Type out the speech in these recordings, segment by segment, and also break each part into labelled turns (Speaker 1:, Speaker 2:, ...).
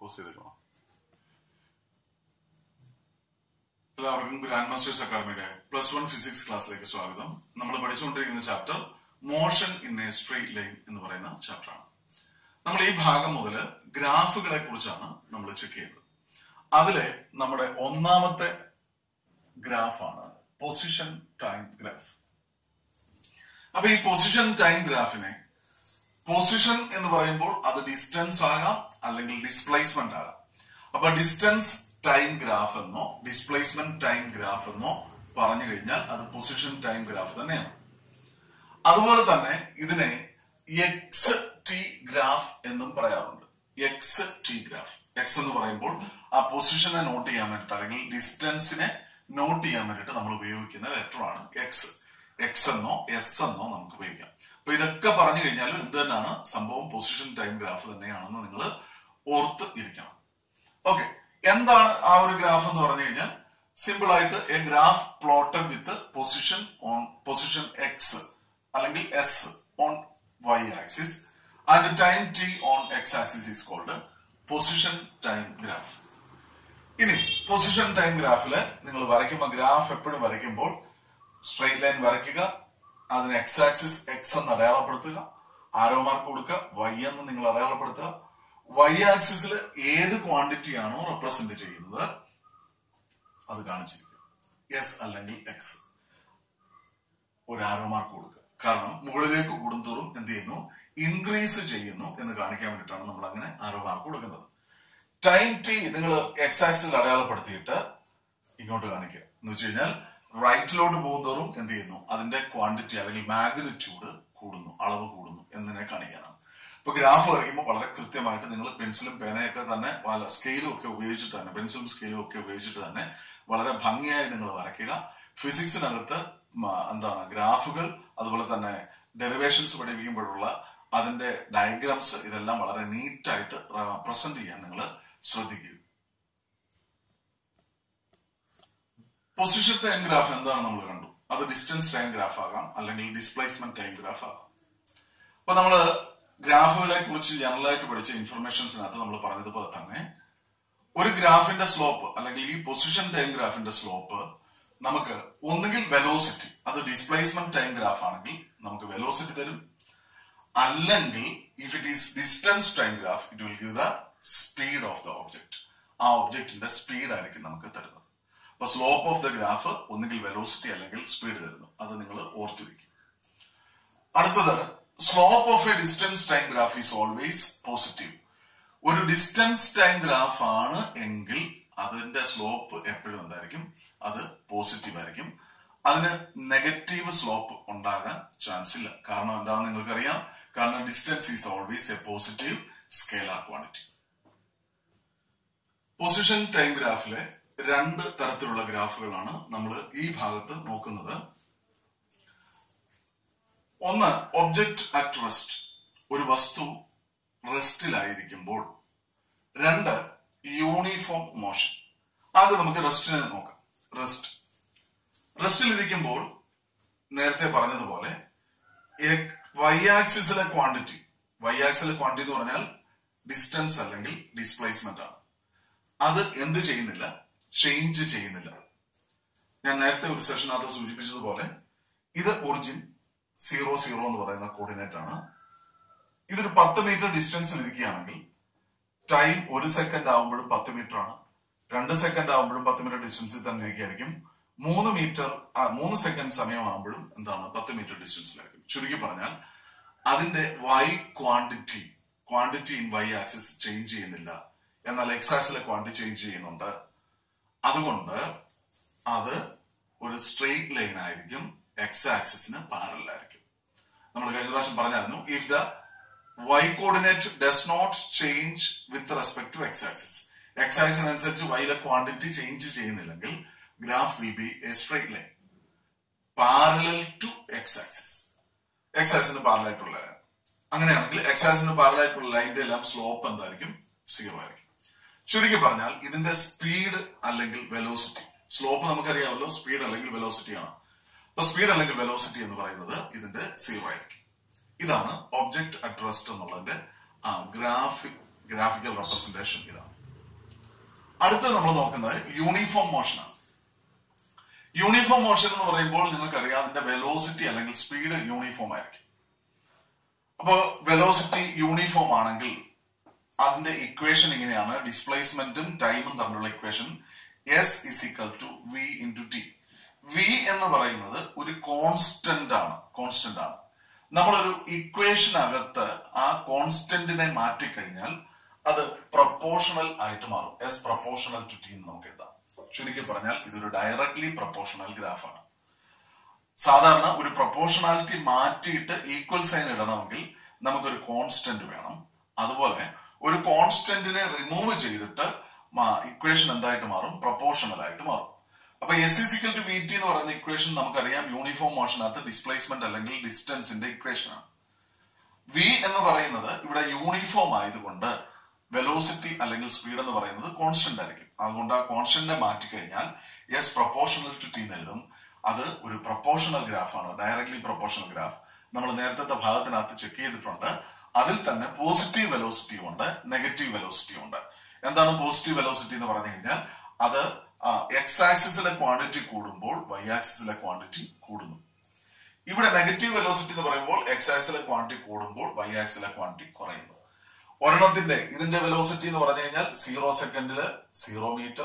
Speaker 1: close ചെയ്തേക്കണം എല്ലാവർക്കും grand masters അക്കാഡമിയുടെ പ്ലസ് വൺ ഫിസിക്സ് ക്ലാസ്സിലേക്ക് സ്വാഗതം നമ്മൾ പഠിച്ചുകൊണ്ടിരിക്കുന്ന chapter motion in a straight line എന്ന് പറയുന്ന ചാപ്റ്ററാണ് നമ്മൾ ഈ ഭാഗം മുതൽ ഗ്രാഫുകളെ കുറിച്ചാണ് നമ്മൾ ചെക്ക് ചെയ്യുന്നത് അതിലെ നമ്മുടെ ഒന്നാമത്തെ ഗ്രാഫാണ് പൊസിഷൻ ടൈം ഗ്രാഫ് അപ്പൊ ഈ പൊസിഷൻ ടൈം ഗ്രാഫിനെ പൊസിഷൻ എന്ന് പറയുമ്പോൾ അത് ഡിസ്റ്റൻസ് ആകാം അല്ലെങ്കിൽ ഡിസ്പ്ലേസ്മെന്റ് ആകാം അപ്പൊ ഡിസ്റ്റൻസ് ടൈം ഗ്രാഫ് എന്നോ ഡിസ്പ്ലേസ്മെന്റ് ടൈം ഗ്രാഫ് എന്നോ പറഞ്ഞു കഴിഞ്ഞാൽ അത് പൊസിഷൻ ടൈം ഗ്രാഫ് തന്നെയാണ് അതുപോലെ തന്നെ ഇതിനെ എക്സ് ടി ഗ്രാഫ് എന്നും പറയാറുണ്ട് എക്സ് ടി ഗ്രാഫ് എക്സ് എന്ന് പറയുമ്പോൾ ആ പൊസിഷനെ നോട്ട് ചെയ്യാൻ വേണ്ടിട്ട് അല്ലെങ്കിൽ ഡിസ്റ്റൻസിനെ നോട്ട് ചെയ്യാൻ വേണ്ടിട്ട് നമ്മൾ ഉപയോഗിക്കുന്ന ലെറ്റർ ആണ് എക്സ് എക്സ് എന്നോ എസ് എന്നോ നമുക്ക് ഉപയോഗിക്കാം അപ്പൊ ഇതൊക്കെ പറഞ്ഞു കഴിഞ്ഞാലും എന്ത് തന്നെയാണ് സംഭവം പൊസിഷൻ ടൈം ഗ്രാഫ് തന്നെയാണെന്ന് നിങ്ങൾ ഓർത്ത് ഇരിക്കണം ഓക്കെ എന്താണ് ആ ഒരു ഗ്രാഫ് എന്ന് പറഞ്ഞു കഴിഞ്ഞാൽ സിമ്പിൾ ആയിട്ട് a graph plotted with position on position X അല്ലെങ്കിൽ S on Y axis and time T on X axis is called position time graph ഇനി പൊസിഷൻ ടൈം ഗ്രാഫില് നിങ്ങൾ വരയ്ക്കുമ്പോൾ ഗ്രാഫ് എപ്പോഴും വരയ്ക്കുമ്പോൾ സ്ട്രെയിറ്റ് ലൈൻ വരയ്ക്കുക അതിന് എക്സ് ആക്സിസ് എക്സ് എന്ന് അടയാളപ്പെടുത്തുക ആരോ മാർക്ക് കൊടുക്കുക വൈ എന്ന് നിങ്ങൾ അടയാളപ്പെടുത്തുക വൈ ആക്സിസിൽ ഏത് ക്വാണ്ടിറ്റി ആണോ റെപ്രസെന്റ് ചെയ്യുന്നത് അത് കാണിച്ചിരിക്കുക എസ് അല്ലെങ്കിൽ എക്സ് ഒരു ആരോ മാർക്ക് കൊടുക്കുക കാരണം മുകളിലേക്ക് കൂടുന്തോറും എന്ത് ചെയ്യുന്നു ഇൻക്രീസ് ചെയ്യുന്നു എന്ന് കാണിക്കാൻ വേണ്ടിയിട്ടാണ് നമ്മൾ അങ്ങനെ ആരോ മാർക്ക് കൊടുക്കുന്നത് ടൈം ടി നിങ്ങൾ എക്സ് ആക്സിൽ അടയാളപ്പെടുത്തിയിട്ട് ഇങ്ങോട്ട് കാണിക്കുക എന്ന് വെച്ച് കഴിഞ്ഞാൽ റൈറ്റിലോട്ട് പോകുന്തോറും എന്ത് ചെയ്യുന്നു അതിന്റെ ക്വാണ്ടിറ്റി അല്ലെങ്കിൽ മാഗ്നിറ്റ്യൂഡ് കൂടുന്നു അളവ് കൂടുന്നു എന്നതിനെ കാണിക്കാനാണ് ഇപ്പൊ ഗ്രാഫ് വരയ്ക്കുമ്പോൾ വളരെ കൃത്യമായിട്ട് നിങ്ങൾ പെൻസിലും പേനയൊക്കെ തന്നെ വല്ല സ്കെയിലും ഒക്കെ ഉപയോഗിച്ചിട്ട് തന്നെ പെൻസിലും സ്കെയിലും ഒക്കെ ഉപയോഗിച്ചിട്ട് തന്നെ വളരെ ഭംഗിയായി നിങ്ങൾ വരയ്ക്കുക ഫിസിക്സിനകത്ത് മ- എന്താണ് ഗ്രാഫുകൾ അതുപോലെ തന്നെ ഡെറിവേഷൻസ് പഠിപ്പിക്കുമ്പോഴുള്ള അതിന്റെ ഡയഗ്രാംസ് ഇതെല്ലാം വളരെ നീറ്റായിട്ട് പ്രസന്റ് ചെയ്യാൻ നിങ്ങൾ ശ്രദ്ധിക്കുക പൊസിഷൻ ടൈം ഗ്രാഫ് എന്താണ് നമ്മൾ കണ്ടു അത് ഡിസ്റ്റൻസ് ടൈം ഗ്രാഫ് ആകാം അല്ലെങ്കിൽ ഡിസ്പ്ലേസ്മെന്റ് ടൈം ഗ്രാഫ് ആകാം അപ്പൊ നമ്മള് ഗ്രാഫുകളെ കുറിച്ച് ജനറൽ ആയിട്ട് പഠിച്ച ഇൻഫർമേഷൻസിനകത്ത് നമ്മൾ പറഞ്ഞതുപോലെ തന്നെ ഒരു ഗ്രാഫിന്റെ സ്ലോപ്പ് അല്ലെങ്കിൽ ഈ പൊസിഷൻ ടൈം ഗ്രാഫിന്റെ സ്ലോപ്പ് നമുക്ക് ഒന്നുകിൽ വെലോസിറ്റി അത് ഡിസ്പ്ലേസ്മെന്റ് ടൈം ഗ്രാഫ് ആണെങ്കിൽ നമുക്ക് വെലോസിറ്റി തരും അല്ലെങ്കിൽ if it is distance time graph it will give the speed of the object ആ ഒബ്ജക്റ്റിന്റെ സ്പീഡ് ആയിരിക്കും നമുക്ക് തരുന്നത് അപ്പൊ സ്ലോപ്പ് ഓഫ് ദ ഗ്രാഫ് ഒന്നുകിൽ വെലോസിറ്റി അല്ലെങ്കിൽ സ്പീഡ് തരുന്നു അത് നിങ്ങൾ ഓർത്തിരിക്കും അടുത്തത് slope of a distance time graph is always positive ഒരു ഡിസ്റ്റൻസ് ടൈം ഗ്രാഫ് ആണ് എങ്കിൽ അതിന്റെ സ്ലോപ്പ് എപ്പോഴും എന്തായിരിക്കും അത് പോസിറ്റീവ് ആയിരിക്കും അതിന് നെഗറ്റീവ് സ്ലോപ്പ് ഉണ്ടാകാൻ ചാൻസ് ഇല്ല കാരണം എന്താണെന്ന് നിങ്ങൾക്കറിയാം കാരണം distance is always a positive scalar quantity position time ഗ്രാഫിലെ രണ്ട് തരത്തിലുള്ള ഗ്രാഫുകളാണ് നമ്മൾ ഈ ഭാഗത്ത് നോക്കുന്നത് ഒന്ന് ഒബ്ജക്റ്റ് അറ്റ് റെസ്റ്റ് ഒരു വസ്തു റെസ്റ്റിലായിരിക്കുമ്പോൾ രണ്ട് യൂണിഫോം മോഷൻ ആദ്യം നമുക്ക് റെസ്റ്റിനെ നോക്കാം റെസ്റ്റ് റെസ്റ്റിലിരിക്കുമ്പോൾ നേരത്തെ പറഞ്ഞതുപോലെ വൈ ആക്സിസിലെ ക്വാണ്ടിറ്റി വൈ ആക്സിലെ ക്വാണ്ടിറ്റി എന്ന് പറഞ്ഞാൽ ഡിസ്റ്റൻസ് അല്ലെങ്കിൽ ഡിസ്പ്ലേസ്മെന്റ് ആണ് അത് എന്ത് ചെയ്യുന്നില്ല ചേഞ്ച് ചെയ്യുന്നില്ല ഞാൻ നേരത്തെ ഒരു സെഷനകത്ത് സൂചിപ്പിച്ചതുപോലെ ഇത് ഒറിജിൻ സീറോ സീറോ എന്ന് പറയുന്ന കോർഡിനേറ്റ് ആണ് ഇതൊരു പത്ത് മീറ്റർ ഡിസ്റ്റൻസിൽ ഇരിക്കുകയാണെങ്കിൽ ടൈം ഒരു സെക്കൻഡ് ആകുമ്പോഴും പത്ത് മീറ്റർ ആണ് രണ്ട് സെക്കൻഡ് ആകുമ്പോഴും പത്ത് മീറ്റർ ഡിസ്റ്റൻസിൽ തന്നെ ഇരിക്കുകയായിരിക്കും മൂന്ന് മീറ്റർ ആ, മൂന്ന് സെക്കൻഡ് സമയമാകുമ്പോഴും എന്താണ് പത്ത് മീറ്റർ ഡിസ്റ്റൻസിലായിരിക്കും ചുരുക്കി പറഞ്ഞാൽ അതിന്റെ Y quantity quantity in Y axis change ചെയ്യുന്നില്ല എന്നാൽ എക്സ് ആക്സിലെ ക്വാണ്ടിറ്റി ചേഞ്ച് ചെയ്യുന്നുണ്ട് അതുകൊണ്ട് അത് ഒരു സ്ട്രെയിറ്റ് ലൈൻ ആയിരിക്കും എക്സ് ആക്സിസിന് പാരലായിരിക്കും നമ്മൾ കഴിഞ്ഞ പ്രാവശ്യം പറഞ്ഞായിരുന്നു if the Y coordinate does not change with respect to X axis X ആക്സിനനുസരിച്ച് വൈയിലെ ക്വാണ്ടിറ്റി ചേഞ്ച് ചെയ്യുന്നില്ലെങ്കിൽ graph will be a straight line parallel to X axis X ആക്സിന് പാരലായിട്ടുള്ള ലൈൻ അങ്ങനെയാണെങ്കിൽ എക്സ് ആക്സിന് പാരലായിട്ടുള്ള ലൈനിന്റെ എല്ലാം സ്ലോപ്പ് എന്തായിരിക്കും സീറോ ആയിരിക്കും ചുരുക്കി പറഞ്ഞാൽ ഇതിന്റെ സ്പീഡ് അല്ലെങ്കിൽ വെലോസിറ്റി സ്ലോപ്പ് നമുക്കറിയാമല്ലോ സ്പീഡ് അല്ലെങ്കിൽ വെലോസിറ്റി ആണ് അപ്പൊ സ്പീഡ് അല്ലെങ്കിൽ വെലോസിറ്റി എന്ന് പറയുന്നത് ഇതിന്റെ സീറോ ആയിരിക്കും ഇതാണ് ഒബ്ജക്ട് അറ്റ് റെസ്റ്റ് എന്നുള്ളതിന്റെ ഗ്രാഫിക് ഗ്രാഫിക്കൽ റെപ്രസെന്റേഷൻ ഇതാണ് അടുത്ത് നമ്മൾ നോക്കുന്നത് യൂണിഫോം മോഷനാണ് യൂണിഫോം മോഷൻ എന്ന് പറയുമ്പോൾ നിങ്ങൾക്കറിയാം അതിന്റെ വെലോസിറ്റി അല്ലെങ്കിൽ സ്പീഡ് യൂണിഫോം ആയിരിക്കും അപ്പോ വെലോസിറ്റി യൂണിഫോം ആണെങ്കിൽ അതിന്റെ ഇക്വേഷൻ ഇങ്ങനെയാണ് ഡിസ്പ്ലേസ്മെന്റും ടൈമും തമ്മിലുള്ള equation S is equal to V into T V എന്ന് പറയുന്നത് ഒരു കോൺസ്റ്റന്റ് ആണ് കോൺസ്റ്റന്റ് ആണ് നമ്മളൊരു ഇക്വേഷനകത്ത് ആ കോൺസ്റ്റന്റിനെ മാറ്റിക്കഴിഞ്ഞാൽ അത് പ്രൊപ്പോർഷണൽ ആയിട്ട് മാറും എസ് പ്രൊപ്പോർഷണൽ ടു ടി എന്ന് നമുക്ക് എഴുതാം ചുരുക്കി പറഞ്ഞാൽ ഇതൊരു ഡയറക്ട്ലി പ്രൊപ്പോർഷണൽ ഗ്രാഫാണ് സാധാരണ ഒരു പ്രൊപ്പോർഷണാലിറ്റി മാറ്റിയിട്ട് ഈക്വൽ സൈൻ ഇടണമെങ്കിൽ നമുക്കൊരു കോൺസ്റ്റന്റ് വേണം അതുപോലെ ഒരു കോൺസ്റ്റന്റിനെ റിമൂവ് ചെയ്തിട്ട് ഇക്വേഷൻ എന്തായിട്ട് മാറും പ്രൊപ്പോർഷണൽ ആയിട്ട് മാറും അപ്പൊ S is equal to V T എന്ന് പറയുന്ന ഇക്വേഷൻ നമുക്കറിയാം യൂണിഫോം മോഷനകത്ത് ഡിസ്പ്ലേസ്മെന്റ് അല്ലെങ്കിൽ ഡിസ്റ്റൻസിന്റെ ഇക്വേഷൻ ആണ് വി എന്ന് പറയുന്നത് ഇവിടെ യൂണിഫോം ആയതുകൊണ്ട് വെലോസിറ്റി അല്ലെങ്കിൽ സ്പീഡ് എന്ന് പറയുന്നത് കോൺസ്റ്റന്റ് ആയിരിക്കും അതുകൊണ്ട് ആ കോൺസ്റ്റന്റിനെ മാറ്റിക്കഴിഞ്ഞാൽ എസ് പ്രൊപ്പോർഷണൽ ടു ടി എന്ന് എഴുതും അത് ഒരു പ്രൊപ്പോർഷണൽ ഗ്രാഫാണ് ഡയറക്ട്ലി പ്രൊപ്പോർഷണൽ ഗ്രാഫ് നമ്മൾ നേരത്തെ ഭാഗത്തിനകത്ത് ചെക്ക് ചെയ്തിട്ടുണ്ട് അതിൽ തന്നെ പോസിറ്റീവ് വെലോസിറ്റിയും ഉണ്ട് നെഗറ്റീവ് വെലോസിറ്റിയും ഉണ്ട് എന്താണ് പോസിറ്റീവ് വെലോസിറ്റി എന്ന് പറഞ്ഞു കഴിഞ്ഞാൽ അത് എക്സ് ആക്സിസിലെ ക്വാണ്ടിറ്റി കൂടുമ്പോൾ വൈ ആക്സിസിലെ ക്വാണ്ടിറ്റി കൂടുന്നു ഇവിടെ നെഗറ്റീവ് വെലോസിറ്റി എന്ന് പറയുമ്പോൾ എക്സ് ആക്സിലെ ക്വാണ്ടിറ്റി കൂടുമ്പോൾ വൈ ആക്സിലെ ക്വാണ്ടിറ്റി കുറയുന്നു ഒരെണ്ണത്തിന്റെ ഇതിന്റെ വെലോസിറ്റി എന്ന് പറഞ്ഞു കഴിഞ്ഞാൽ സീറോ സെക്കൻഡില് സീറോ മീറ്റർ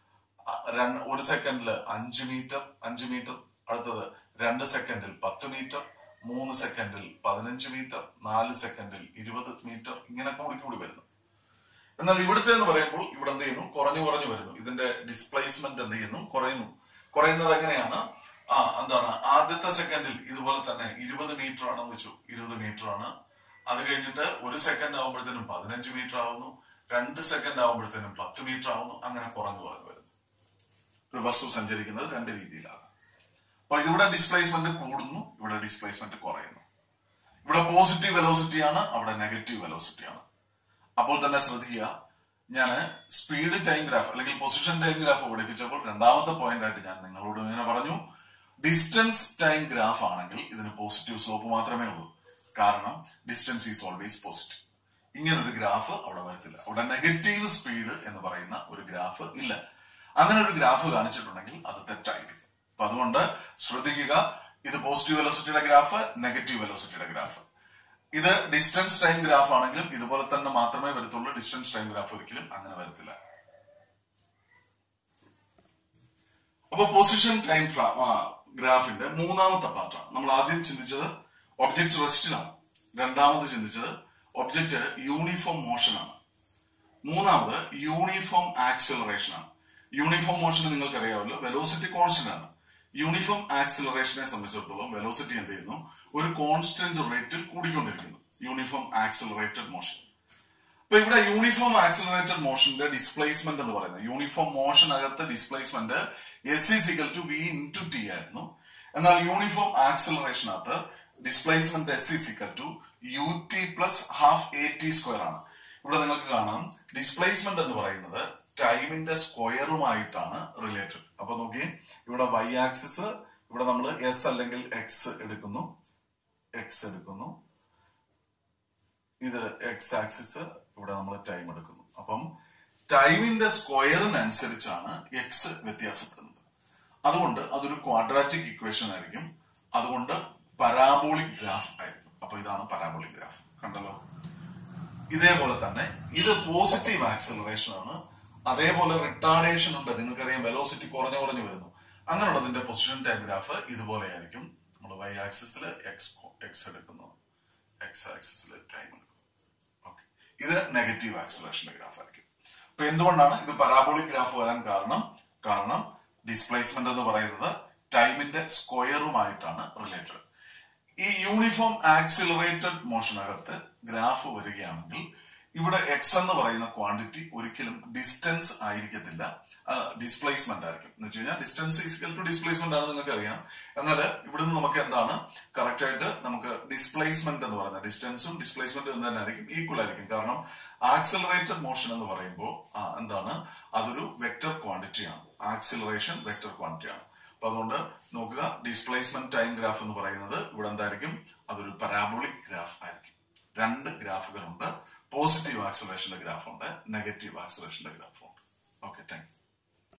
Speaker 1: ഒരു സെക്കൻഡില് അഞ്ച് മീറ്റർ അഞ്ച് മീറ്റർ അടുത്തത് രണ്ട് സെക്കൻഡിൽ പത്ത് മീറ്റർ മൂന്ന് സെക്കൻഡിൽ പതിനഞ്ച് മീറ്റർ നാല് സെക്കൻഡിൽ ഇരുപത് മീറ്റർ ഇങ്ങനെ കൂടി കൂടി വരുന്നു എന്നാൽ ഇവിടുത്തെ എന്ന് പറയുമ്പോൾ ഇവിടെ എന്ത് ചെയ്യുന്നു കുറഞ്ഞു കുറഞ്ഞു വരുന്നു ഇതിന്റെ ഡിസ്പ്ലേസ്മെന്റ് എന്ത് ചെയ്യുന്നു കുറയുന്നു കുറയുന്നത് എങ്ങനെയാണ് ആ എന്താണ് ആദ്യത്തെ സെക്കൻഡിൽ ഇതുപോലെ തന്നെ ഇരുപത് മീറ്റർ ആണെന്ന് വെച്ചു ഇരുപത് മീറ്റർ ആണ് അത് കഴിഞ്ഞിട്ട് ഒരു സെക്കൻഡ് ആകുമ്പോഴത്തേനും പതിനഞ്ച് മീറ്റർ ആവുന്നു രണ്ട് സെക്കൻഡ് ആകുമ്പോഴത്തേനും പത്ത് മീറ്റർ ആവുന്നു അങ്ങനെ കുറഞ്ഞു കുറഞ്ഞു വരുന്നു ഒരു വസ്തു സഞ്ചരിക്കുന്നത് രണ്ട് രീതിയിലാണ് അപ്പൊ ഇതിവിടെ ഡിസ്പ്ലേസ്മെന്റ് കൂടുന്നു ഇവിടെ ഡിസ്പ്ലേസ്മെന്റ് കുറയുന്നു ഇവിടെ പോസിറ്റീവ് വെലോസിറ്റി ആണ് അവിടെ നെഗറ്റീവ് വെലോസിറ്റി ആണ് അപ്പോൾ തന്നെ ശ്രദ്ധിക്കുക ഞാൻ സ്പീഡ് ടൈം ഗ്രാഫ് അല്ലെങ്കിൽ പൊസിഷൻ ടൈം ഗ്രാഫ് പഠിപ്പിച്ചപ്പോൾ രണ്ടാമത്തെ പോയിന്റ് ആയിട്ട് ഞാൻ നിങ്ങളോട് ഇങ്ങനെ പറഞ്ഞു ഡിസ്റ്റൻസ് ടൈം ഗ്രാഫ് ആണെങ്കിൽ ഇതിന് പോസിറ്റീവ് സ്ലോപ്പ് മാത്രമേ ഉള്ളൂ കാരണം ഡിസ്റ്റൻസ് ഈസ് ഓൾവേസ് പോസിറ്റീവ് ഇങ്ങനെ ഒരു ഗ്രാഫ് അവിടെ വരത്തില്ല അവിടെ നെഗറ്റീവ് സ്പീഡ് എന്ന് പറയുന്ന ഒരു ഗ്രാഫ് ഇല്ല അങ്ങനെ ഒരു ഗ്രാഫ് കാണിച്ചിട്ടുണ്ടെങ്കിൽ അത് തെറ്റായിരിക്കും അപ്പൊ അതുകൊണ്ട് ശ്രദ്ധിക്കുക ഇത് പോസിറ്റീവ് വെലോസിറ്റിയുടെ ഗ്രാഫ് നെഗറ്റീവ് വെലോസിറ്റിയുടെ ഗ്രാഫ് ഇത് ഡിസ്റ്റൻസ് ടൈം ഗ്രാഫ് ആണെങ്കിലും ഇതുപോലെ തന്നെ മാത്രമേ വരത്തുള്ളൂ ഡിസ്റ്റൻസ് ടൈം ഗ്രാഫ് ഒരിക്കലും അങ്ങനെ വരത്തില്ല അപ്പൊ പൊസിഷൻ ടൈം ഗ്രാഫിന്റെ മൂന്നാമത്തെ പാർട്ടാണ് നമ്മൾ ആദ്യം ചിന്തിച്ചത് ഒബ്ജക്ട് റെസ്റ്റിലാണ് രണ്ടാമത് ചിന്തിച്ചത് ഒബ്ജക്ട് യൂണിഫോം മോഷനാണ് മൂന്നാമത് യൂണിഫോം ആക്സിലറേഷൻ ആണ് യൂണിഫോം മോഷൻ നിങ്ങൾക്ക് അറിയാമല്ലോ വെലോസിറ്റി കോൺസ്റ്റന്റ് ആണ് യൂണിഫോം ആക്സിലറേഷനെ സംബന്ധിച്ചിടത്തോളം വെലോസിറ്റി എന്ത് ചെയ്യുന്നു ഒരു കോൺസ്റ്റന്റ് റേറ്റിൽ കൂടിക്കൊണ്ടിരിക്കുന്നു യൂണിഫോം ആക്സിലറേറ്റഡ് മോഷൻ അപ്പൊ ഇവിടെ യൂണിഫോം ആക്സിലറേറ്റഡ് മോഷന്റെ ഡിസ്പ്ലേസ്മെന്റ് എന്ന് പറയുന്നത് യൂണിഫോം മോഷൻ അകത്ത് displacement S is equal to V into T ആയിരുന്നു എന്നാൽ യൂണിഫോം ആക്സിലറേഷനകത്ത് displacement S is equal to U T plus half A T square ആണ് ഇവിടെ നിങ്ങൾക്ക് കാണാം ഡിസ്പ്ലേസ്മെന്റ് എന്ന് പറയുന്നത് ടൈമിന്റെ സ്ക്വയറുമായിട്ടാണ് റിലേറ്റഡ് അപ്പൊ നോക്കി ഇവിടെ വൈ ആക്സിസ് ഇവിടെ നമ്മൾ എസ് അല്ലെങ്കിൽ എക്സ് എടുക്കുന്നു എക്സ് എടുക്കുന്നു ഇത് എക്സ് ആക്സിസ് ഇവിടെ നമ്മൾ ടൈം എടുക്കുന്നു അപ്പം ടൈമിന്റെ സ്ക്വയറിനനുസരിച്ചാണ് എക്സ് വ്യത്യാസപ്പെടുന്നത് അതുകൊണ്ട് അതൊരു ക്വാഡ്രാറ്റിക് ഇക്വേഷൻ ആയിരിക്കും അതുകൊണ്ട് പരാബോളിക് ഗ്രാഫ് ആയിരിക്കും അപ്പൊ ഇതാണ് പരാബോളിക് ഗ്രാഫ് കണ്ടല്ലോ ഇതേപോലെ തന്നെ ഇത് പോസിറ്റീവ് ആക്സലറേഷൻ ആണ് അതേപോലെ റിട്ടാർഡേഷൻ ഉണ്ട് നിങ്ങൾക്കറിയാം വെലോസിറ്റി കുറഞ്ഞു കുറഞ്ഞു വരുന്നു അങ്ങനെയുള്ളതിന്റെ പൊസിഷൻ ടൈം ഗ്രാഫ് ഇതുപോലെ ആയിരിക്കും നമ്മൾ വൈ ആക്സിസിൽ എക്സ് എക്സ് എടുക്കുന്നു എക്സ് ആക്സിസിൽ ടൈം എടുക്കുന്നു ഓക്കെ ഇത് നെഗറ്റീവ് ആക്സലറേഷന്റെ ഗ്രാഫ് ആയിരിക്കും അപ്പൊ എന്തുകൊണ്ടാണ് ഇത് പരാബോളിക് ഗ്രാഫ് വരാൻ കാരണം കാരണം ഡിസ്പ്ലേസ്മെന്റ് എന്ന് പറയുന്നത് ടൈമിന്റെ സ്ക്വയറുമായിട്ടാണ് റിലേറ്റഡ് ഈ യൂണിഫോം ആക്സിലറേറ്റഡ് മോഷനകത്ത് ഗ്രാഫ് വരികയാണെങ്കിൽ ഇവിടെ എക്സ് എന്ന് പറയുന്ന ക്വാണ്ടിറ്റി ഒരിക്കലും ഡിസ്റ്റൻസ് ആയിരിക്കത്തില്ല ഡിസ്പ്ലേസ്മെന്റ് ആയിരിക്കും എന്ന് വെച്ച് കഴിഞ്ഞാൽ ഡിസ്റ്റൻസ് ഈസിക്കൽ ടു ഡിസ്പ്ലേസ്മെന്റ് ആണ് നിങ്ങൾക്ക് അറിയാം എന്നാൽ ഇവിടുന്ന് നമുക്ക് എന്താണ് കറക്റ്റ് ആയിട്ട് നമുക്ക് ഡിസ്പ്ലേസ്മെന്റ് എന്ന് പറയുന്നത് ഡിസ്റ്റൻസും ഡിസ്പ്ലേസ്മെന്റും എന്ന് തന്നെ ആയിരിക്കും ഈക്വൽ ആയിരിക്കും കാരണം ആക്സിലറേറ്റഡ് മോഷൻ എന്ന് പറയുമ്പോൾ എന്താണ് അതൊരു വെക്റ്റർ ക്വാണ്ടിറ്റി ആണ് ആക്സിലറേഷൻ വെക്റ്റർ ക്വാണ്ടിറ്റി ആണ് അപ്പൊ അതുകൊണ്ട് നോക്കുക ഡിസ്പ്ലേസ്മെന്റ് ടൈം ഗ്രാഫ് എന്ന് പറയുന്നത് ഇവിടെ എന്തായിരിക്കും അതൊരു പരാബോളിക് ഗ്രാഫ് ആയിരിക്കും രണ്ട് ഗ്രാഫുകളുണ്ട് പോസിറ്റീവ് ആക്സലേഷന്റെ ഗ്രാഫ് ഉണ്ട് നെഗറ്റീവ് ആക്സലേഷന്റെ ഗ്രാഫ് ഉണ്ട് ഓക്കെ താങ്ക്